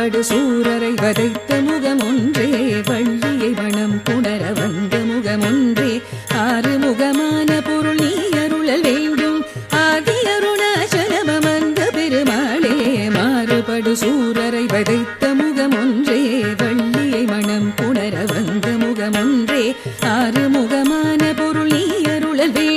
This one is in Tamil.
மாறுபடு சூரரை வதைத்த முகம் ஒன்றே வள்ளியை வனம் புணர வந்த முகம் ஒன்றே ஆறு முகமான பொருள் நீ அருளல் வேண்டும் ஆதி அருணாச்சலம் வந்த பெருமாளே மாறுபடு சூரரை வதைத்த முகம் ஒன்றே வள்ளியை மனம் புணர வந்த முகம் ஒன்றே ஆறு முகமான பொருள் நீ அருளல் வேண்டும்